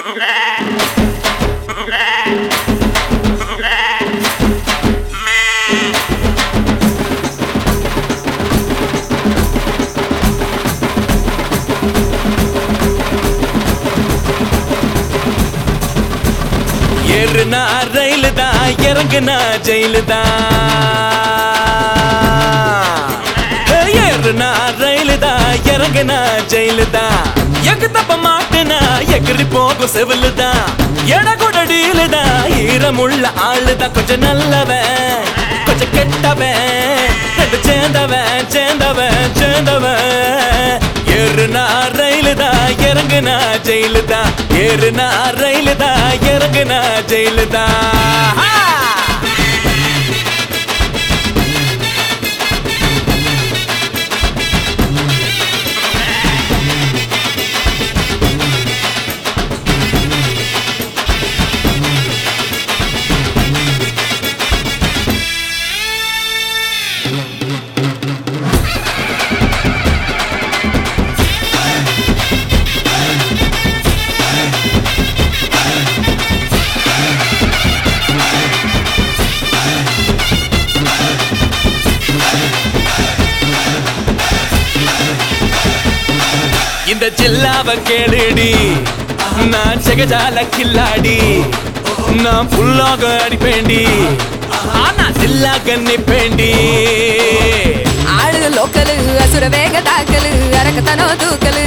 ஏறுனா rail தான் இறங்குனா jail தான் ஏறுனா rail தான் இறங்குனா ஜெயிலு தான் எக்கு தப்ப மாட்டுனா எகிரி போகும் செவிலு தான் எட கூட டீலு தான் ஈரமுள்ள ஆளு தான் கொஞ்சம் நல்லவன் கொஞ்சம் கெட்டவன் ரெண்டு சேர்ந்தவன் சேர்ந்தவன் சேர்ந்தவன் ஏறுனா ரயிலு தான் இறங்குனா ஜெயிலு தான் ஏறுனா ரயிலு தான் இறங்குனா ஜெயிலு தான் இந்த ஜில்லாவ கேளுடி நான் செகஜால கில்லாடி நான் புல்லாக அடிப்பேண்டி ஆனா ஜில்லாக நிப்பேண்டி ஆளு லோக்கலு அசுர வேக தாக்கலு அரக்கத்தனோ தூக்கலு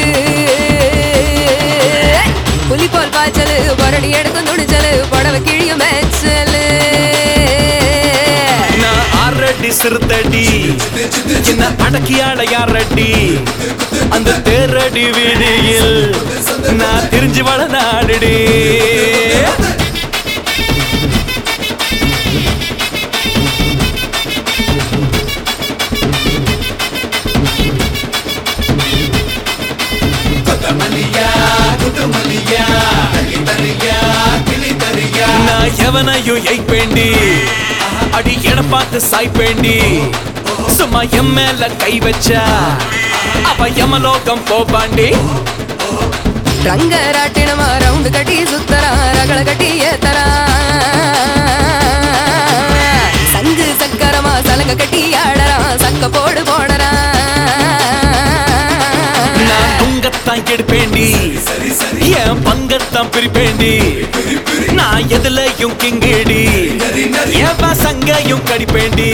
புலி போல் பாய்ச்சலு பொரடி எடுக்கும் துணிச்சலு புடவை கிழியும் மேச்சலு நான் ஆறடி சிறுத்தடி என்ன அடக்கி ஆட யாரடி அந்த தேரடி வீதியில் நான் திரிஞ்சு வள நாடுடி நான் எவனையும் எய்ப்பேண்டி அடி என பார்த்து சாய்ப்பேண்டி சும்மா எம் மேல கை வச்சா அவ யமலோகம் போப்பாண்டி ரங்க ராட்டினமா ரவுண்டு கட்டி சுத்தரா ரகள கட்டி ஏத்தரா சங்கு சக்கரமா சலங்க கட்டி ஆடறா சக்க போடு போடறா நான் துங்கத்தான் கெடுப்பேண்டி என் பங்கத்தான் பிரிப்பேண்டி நான் எதுலயும் கிங்கிடி என் பசங்கையும் கடிப்பேண்டி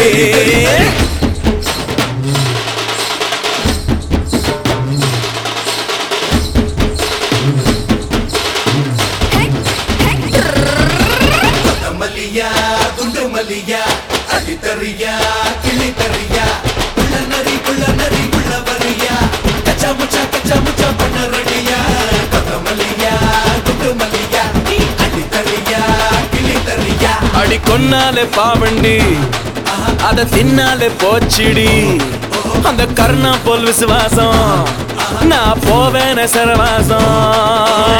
மல்லியா குண்டு மல்லியா அடித்தறியா கிளி தறியா உள்ள நரி உள்ள நரி உள்ள வரியா கச்சா முச்சா கச்சா முச்சா பண்ண ரெடியா கொத்த மல்லியா குண்டு மல்லியா அடித்தறியா கிளி தறியா அடி கொன்னாலே பாவண்டி அத தின்னாலே போச்சிடி அந்த கருணா போல் விசுவாசம் நான் போவேன சரவாசம்